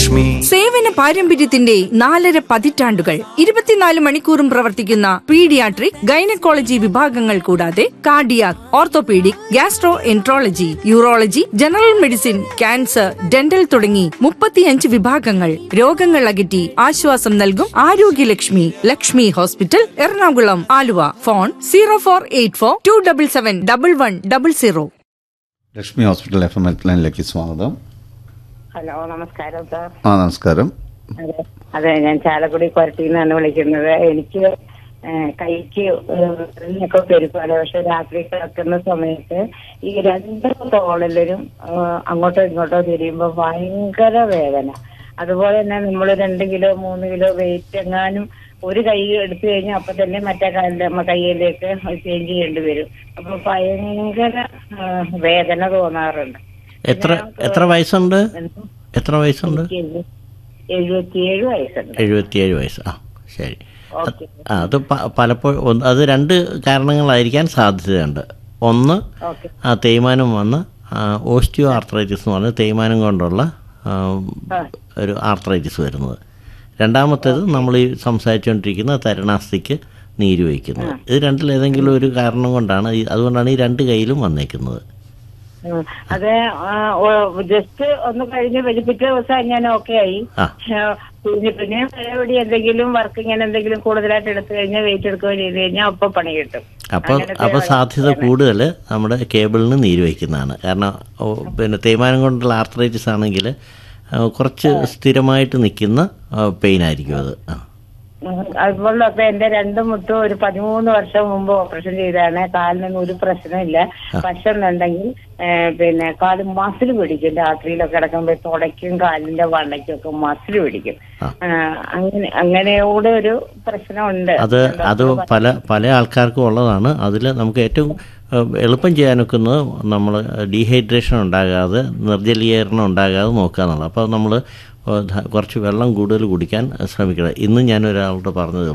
ലക്ഷ്മി സേവന പാരമ്പര്യത്തിന്റെ നാലര പതിറ്റാണ്ടുകൾ ഇരുപത്തിനാല് മണിക്കൂറും പ്രവർത്തിക്കുന്ന പീഡിയാട്രിക് ഗൈനക്കോളജി വിഭാഗങ്ങൾ കൂടാതെ cardiac orthopaedic gastroenterology urology general medicine cancer dental തുടങ്ങി മുപ്പത്തിയഞ്ച് വിഭാഗങ്ങൾ രോഗങ്ങൾ അകറ്റി ആശ്വാസം നൽകും Arogyalakshmi Lakshmi hospital Ernakulam Aluva phone zero four eight four two double seven double one double zero Lakshmi hospital F M help ലൈനിലേക്ക് സ്വാഗതം ഹലോ നമസ്കാരം സാർ ആ നമസ്കാരം അതെ അതെ ഞാൻ ചാലക്കുടി കൊരട്ടിയിൽ നിന്നാണ് വിളിക്കുന്നത് എനിക്ക് ഏഹ്, കൈക്ക് ഒക്കെ പെരുപ്പാട് പക്ഷെ രാത്രി കിടക്കുന്ന സമയത്ത് ഈ രണ്ട് തോളിലും ഏഹ്, അങ്ങോട്ടോ ഇങ്ങോട്ടോ തിരിയുമ്പോൾ ഭയങ്കര വേദന അതുപോലെ തന്നെ നമ്മൾ രണ്ട് കിലോ മൂന്ന് കിലോ വെയിറ്റ് എങ്ങാനും ഒരു കൈ എടുത്തു കഴിഞ്ഞാൽ അപ്പൊ തന്നെ മറ്റേ കാലിന്റെ നമ്മ കൈയിലേക്ക് ചേഞ്ച് ചെയ്യേണ്ടി വരും അപ്പൊ ഭയങ്കര ഏഹ്, വേദന തോന്നാറുണ്ട് എത്ര എത്ര വയസ്സുണ്ട് എത്ര വയസ്സുണ്ട് എനിക്ക് എഴുപത്തിയേഴ് വയസ്സുണ്ട് എഴുപത്തിയേഴ് വയസ്സ് ആ ശരി ഓക്കെ ആ അത് പ- പലപ്പോഴും ഒന്ന് അത് രണ്ട് കാരണങ്ങളായിരിക്കാൻ സാധ്യതയുണ്ട് ഒന്ന് ഓക്കെ ആ തേയ്മാനം വന്ന് ഓസ്റ്റിയോ ആർത്രൈറ്റിസ് എന്ന് പറഞ്ഞ തേയ്മാനം കൊണ്ടുള്ള ആ, ഒരു ആർത്രൈറ്റിസ് വരുന്നത് രണ്ടാമത്തേത് നമ്മൾ ഈ സംസാരിച്ചുകൊണ്ടിരിക്കുന്ന തരണാസ്ഥിക്ക് നീര് വയ്ക്കുന്നത് ഇത് രണ്ടിലേതെങ്കിലും ഒരു കാരണം കൊണ്ടാണ് ഈ അതുകൊണ്ടാണ് ഈ രണ്ട് കൈയിലും വന്നേക്കുന്നത് ഉം. അത് ജസ്റ്റ് ഒന്ന് കഴിഞ്ഞ് വരും പിറ്റേ ദിവസം ഞാൻ ഓക്കെ ആയി ആ. ആ, പിന്നെ പിന്നെ എവിടെ എന്തെങ്കിലും വർക്ക് ഇങ്ങനെ എന്തെങ്കിലും കൂടുതലായിട്ട് എടുത്തു കഴിഞ്ഞാൽ വെയിറ്റ് എടുക്കുകയോ ചെയ്ത് കഴിഞ്ഞാൽ ഒപ്പം പണി കിട്ടും അപ്പോൾ അങ്ങനത്തെ അപ്പോൾ സാധ്യത കൂടുതൽ നമ്മുടെ കേബിളിന് നീര് വയ്ക്കുന്നതാണ് കാരണം ഓ, പിന്നെ തേയ്മാനം കൊണ്ടുള്ള ആർത്രൈറ്റിസ് ആണെങ്കിൽ ആ, കുറച്ച് സ്ഥിരമായിട്ട് നിൽക്കുന്ന പെയിൻ ആയിരിക്കും അത് ആ. ഉം. അതുപോലൊക്കെ എന്റെ രണ്ട് മുട്ടും ഒരു പതിമൂന്ന് വർഷം മുമ്പ് ഓപ്പറേഷൻ ചെയ്തതാണ് കാലിനൊന്നും ഒരു പ്രശ്നമില്ല പക്ഷെ എന്നുണ്ടെങ്കിൽ ഏഹ്, പിന്നെ കാല് മസിൽ പിടിക്കും രാത്രിയിലൊക്കെ കിടക്കുമ്പോൾ തുടയ്ക്കും കാലിന്റെ വണ്ണയ്ക്കും ഒക്കെ മസിൽ പിടിക്കും ആ. ആഹ്, അങ്ങനെ അങ്ങനെയോടെ ഒരു പ്രശ്നമുണ്ട് അത് അത് പല പല ആൾക്കാർക്കും ഉള്ളതാണ് അതിൽ നമുക്ക് ഏറ്റവും ആ, എളുപ്പം ചെയ്യാനൊക്കുന്നത് നമ്മൾ ഡീഹൈഡ്രേഷൻ ഉണ്ടാകാതെ നിർജ്ജലീകരണം ഉണ്ടാകാതെ നോക്കുക എന്നുള്ളത് അപ്പോൾ നമ്മൾ കുറച്ച് വെള്ളം കൂടുതൽ കുടിക്കാൻ ശ്രമിക്കണം ഇന്ന് ഞാൻ ഒരാളോട് പറഞ്ഞത്